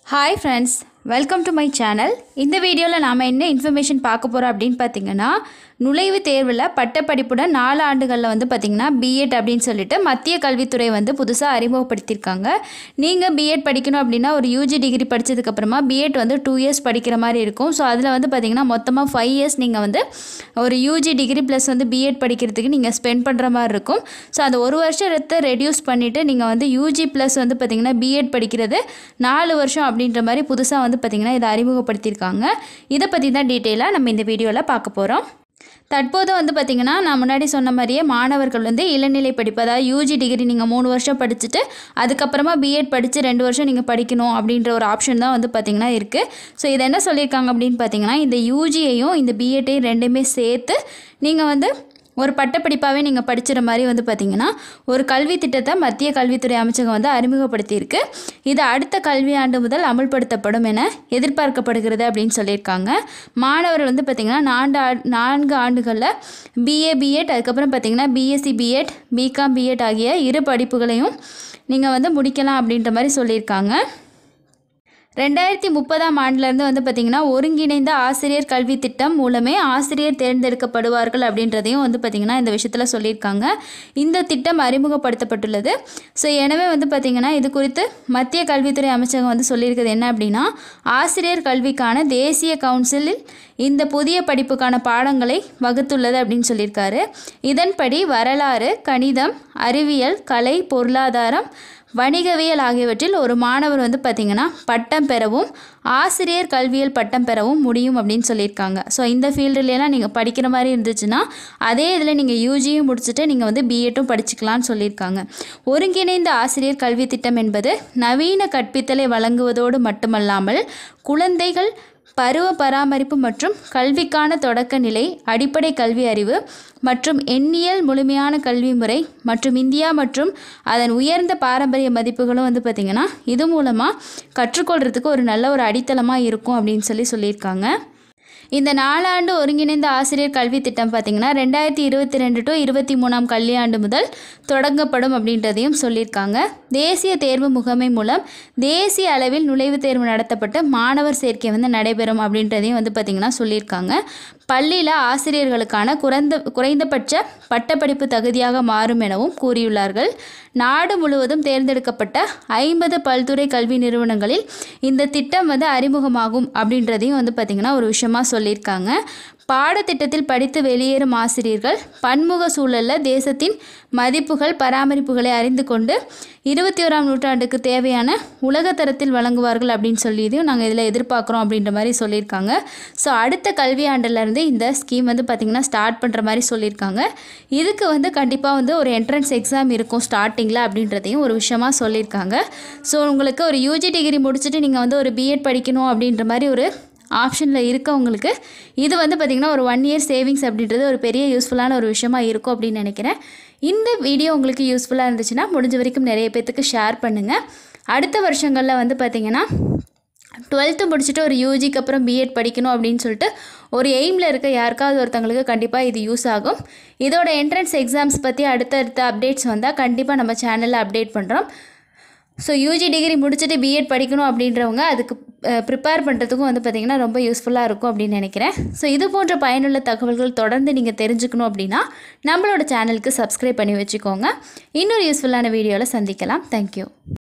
hi friends welcome to my channel இந்த வீடியோவில் நாம் என்ன இன்ஃபர்மேஷன் பார்க்க போகிறோம் அப்படின்னு பார்த்தீங்கன்னா நுழைவுத் தேர்வில் பட்டப்படிப்புடன் நாலு ஆண்டுகளில் வந்து பார்த்திங்கன்னா பிஎட் அப்படின்னு சொல்லிட்டு மத்திய கல்வித்துறை வந்து புதுசாக அறிமுகப்படுத்தியிருக்காங்க நீங்கள் பிஎட் படிக்கணும் அப்படின்னா ஒரு யூஜி டிகிரி படித்ததுக்கப்புறமா பிஎட் வந்து டூ இயர்ஸ் படிக்கிற மாதிரி இருக்கும் ஸோ அதில் வந்து பார்த்திங்கன்னா மொத்தமாக ஃபைவ் இயர்ஸ் நீங்கள் வந்து ஒரு யூஜி டிகிரி ப்ளஸ் வந்து பிஎட் படிக்கிறதுக்கு நீங்கள் ஸ்பெண்ட் பண்ணுற மாதிரி இருக்கும் ஸோ அந்த ஒரு வருஷத்தை ரெடியூஸ் பண்ணிவிட்டு நீங்கள் வந்து யூஜி ப்ளஸ் வந்து பார்த்திங்கன்னா பிஎட் படிக்கிறது நாலு வருஷம் அப்படின்ற மாதிரி புதுசாக வந்து பார்த்திங்கன்னா இதை அறிமுகப்படுத்தியிருக்காங்க இதை பற்றி தான் டீட்டெயிலாக நம்ம இந்த வீடியோவில் பார்க்க போகிறோம் தற்போது வந்து பார்த்திங்கன்னா நான் முன்னாடி சொன்ன மாதிரியே மாணவர்கள் வந்து இளநிலை படிப்பு அதாவது யூஜி டிகிரி நீங்கள் மூணு வருஷம் படிச்சுட்டு அதுக்கப்புறமா பிஎட் படித்து ரெண்டு வருஷம் நீங்கள் படிக்கணும் அப்படின்ற ஒரு ஆப்ஷன் தான் வந்து பார்த்திங்கன்னா இருக்குது ஸோ இதை என்ன சொல்லியிருக்காங்க அப்படின்னு பார்த்தீங்கன்னா இந்த யூஜியையும் இந்த பிஎட்டையும் ரெண்டுமே சேர்த்து நீங்கள் வந்து ஒரு பட்டப்படிப்பாகவே நீங்கள் படிச்சிற மாதிரி வந்து பார்த்திங்கன்னா ஒரு கல்வி திட்டத்தை மத்திய கல்வித்துறை அமைச்சகம் வந்து அறிமுகப்படுத்தியிருக்கு இது அடுத்த கல்வியாண்டு முதல் அமல்படுத்தப்படும் என எதிர்பார்க்கப்படுகிறது அப்படின்னு சொல்லியிருக்காங்க மாணவர்கள் வந்து பார்த்திங்கன்னா நான்கு ஆ நான்கு ஆண்டுகளில் பிஏ பிஎட் அதுக்கப்புறம் பார்த்திங்கன்னா பிஎஸ்சி பிஎட் பிகாம் பிஎட் ஆகிய இரு படிப்புகளையும் நீங்கள் வந்து முடிக்கலாம் அப்படின்ற மாதிரி சொல்லியிருக்காங்க ரெண்டாயிரத்தி முப்பதாம் ஆண்டுலேருந்து வந்து பார்த்திங்கன்னா ஒருங்கிணைந்த ஆசிரியர் கல்வி திட்டம் மூலமே ஆசிரியர் தேர்ந்தெடுக்கப்படுவார்கள் அப்படின்றதையும் வந்து பார்த்திங்கன்னா இந்த விஷயத்தில் சொல்லியிருக்காங்க இந்த திட்டம் அறிமுகப்படுத்தப்பட்டுள்ளது ஸோ எனவே வந்து பார்த்திங்கன்னா இது குறித்து மத்திய கல்வித்துறை அமைச்சகம் வந்து சொல்லியிருக்கிறது என்ன அப்படின்னா ஆசிரியர் கல்விக்கான தேசிய கவுன்சிலில் இந்த புதிய படிப்புக்கான பாடங்களை வகுத்துள்ளது அப்படின்னு சொல்லியிருக்காரு இதன்படி வரலாறு கணிதம் அறிவியல் கலை பொருளாதாரம் வணிகவியல் ஆகியவற்றில் ஒரு மாணவர் வந்து பார்த்திங்கன்னா பட்டம் பெறவும் ஆசிரியர் கல்வியல் பட்டம் பெறவும் முடியும் அப்படின்னு சொல்லியிருக்காங்க ஸோ இந்த ஃபீல்டுலாம் நீங்கள் படிக்கிற மாதிரி இருந்துச்சுன்னா அதே இதில் நீங்கள் யூஜியும் முடிச்சுட்டு நீங்கள் வந்து பிஎட்டும் படிச்சுக்கலாம்னு சொல்லியிருக்காங்க ஒருங்கிணைந்த ஆசிரியர் கல்வி திட்டம் என்பது நவீன கற்பித்தலை வழங்குவதோடு மட்டுமல்லாமல் குழந்தைகள் பருவ பராமரிப்பு மற்றும் கல்விக்கான தொடக்க நிலை அடிப்படை கல்வி அறிவு மற்றும் எண்ணியல் முழுமையான கல்வி முறை மற்றும் இந்தியா மற்றும் அதன் உயர்ந்த பாரம்பரிய மதிப்புகளும் வந்து பார்த்திங்கன்னா இது மூலமாக கற்றுக்கொள்கிறதுக்கு ஒரு நல்ல ஒரு அடித்தளமாக இருக்கும் அப்படின்னு சொல்லி சொல்லியிருக்காங்க இந்த நாலாண்டு ஒருங்கிணைந்த ஆசிரியர் கல்வி திட்டம் பார்த்திங்கன்னா ரெண்டாயிரத்தி இருபத்தி ரெண்டு டு இருபத்தி மூணாம் கல்வியாண்டு முதல் தொடங்கப்படும் அப்படின்றதையும் சொல்லியிருக்காங்க தேசிய தேர்வு முகமை மூலம் தேசிய அளவில் நுழைவுத் தேர்வு நடத்தப்பட்டு மாணவர் சேர்க்கை வந்து நடைபெறும் அப்படின்றதையும் வந்து பார்த்திங்கன்னா சொல்லியிருக்காங்க பள்ளியில் ஆசிரியர்களுக்கான குறைந்த குறைந்தபட்ச பட்டப்படிப்பு தகுதியாக மாறும் எனவும் கூறியுள்ளார்கள் நாடு முழுவதும் தேர்ந்தெடுக்கப்பட்ட ஐம்பது பல்துறை கல்வி நிறுவனங்களில் இந்த திட்டம் வந்து அறிமுகமாகும் அப்படின்றதையும் வந்து பார்த்திங்கன்னா ஒரு விஷயமா சொல்லியிருக்காங்க பாடத்திட்டத்தில் படித்து வெளியேறும் ஆசிரியர்கள் பன்முக சூழலில் தேசத்தின் மதிப்புகள் பராமரிப்புகளை அறிந்து கொண்டு இருபத்தி ஓராம் நூற்றாண்டுக்கு தேவையான உலகத்தரத்தில் வழங்குவார்கள் அப்படின்னு சொல்லியதையும் நாங்கள் இதில் எதிர்பார்க்குறோம் அப்படின்ற மாதிரி சொல்லியிருக்காங்க ஸோ அடுத்த கல்வியாண்டிலேருந்து இந்த ஸ்கீம் வந்து பார்த்திங்கன்னா ஸ்டார்ட் பண்ணுற மாதிரி சொல்லியிருக்காங்க இதுக்கு வந்து கண்டிப்பாக வந்து ஒரு என்ட்ரன்ஸ் எக்ஸாம் இருக்கும் ஸ்டார்டிங்கில் அப்படின்றதையும் ஒரு விஷயமா சொல்லியிருக்காங்க ஸோ உங்களுக்கு ஒரு யூஜி டிகிரி முடிச்சுட்டு நீங்கள் வந்து ஒரு பிஎட் படிக்கணும் அப்படின்ற மாதிரி ஒரு ஆப்ஷனில் இருக்கவங்களுக்கு இது வந்து பார்த்திங்கன்னா ஒரு ஒன் இயர் சேவிங்ஸ் அப்படின்றது ஒரு பெரிய யூஸ்ஃபுல்லான ஒரு விஷயமா இருக்கும் அப்படின்னு நினைக்கிறேன் இந்த வீடியோ உங்களுக்கு யூஸ்ஃபுல்லாக இருந்துச்சுன்னா முடிஞ்ச வரைக்கும் நிறைய பேர்த்துக்கு ஷேர் பண்ணுங்கள் அடுத்த வருஷங்களில் வந்து பார்த்திங்கன்னா டுவெல்த்து முடிச்சுட்டு ஒரு யூஜிக்கு அப்புறம் பிஎட் படிக்கணும் அப்படின்னு சொல்லிட்டு ஒரு எய்மில் இருக்க யாருக்காவது ஒருத்தங்களுக்கு கண்டிப்பாக இது யூஸ் ஆகும் இதோட என்ட்ரன்ஸ் எக்ஸாம்ஸ் பற்றி அடுத்தடுத்த அப்டேட்ஸ் வந்தால் கண்டிப்பாக நம்ம சேனலில் அப்டேட் பண்ணுறோம் ஸோ யூஜி டிகிரி முடிச்சுட்டு பிஎட் படிக்கணும் அப்படின்றவங்க அதுக்கு ப்ரிப்பேர் பண்ணுறதுக்கும் வந்து பார்த்திங்கன்னா ரொம்ப யூஸ்ஃபுல்லாக இருக்கும் அப்படின்னு நினைக்கிறேன் ஸோ இது போன்ற பயனுள்ள தகவல்கள் தொடர்ந்து நீங்கள் தெரிஞ்சுக்கணும் அப்படின்னா நம்மளோட சேனலுக்கு சப்ஸ்கிரைப் பண்ணி வச்சுக்கோங்க இன்னொரு யூஸ்ஃபுல்லான வீடியோவில் சந்திக்கலாம் தேங்க்யூ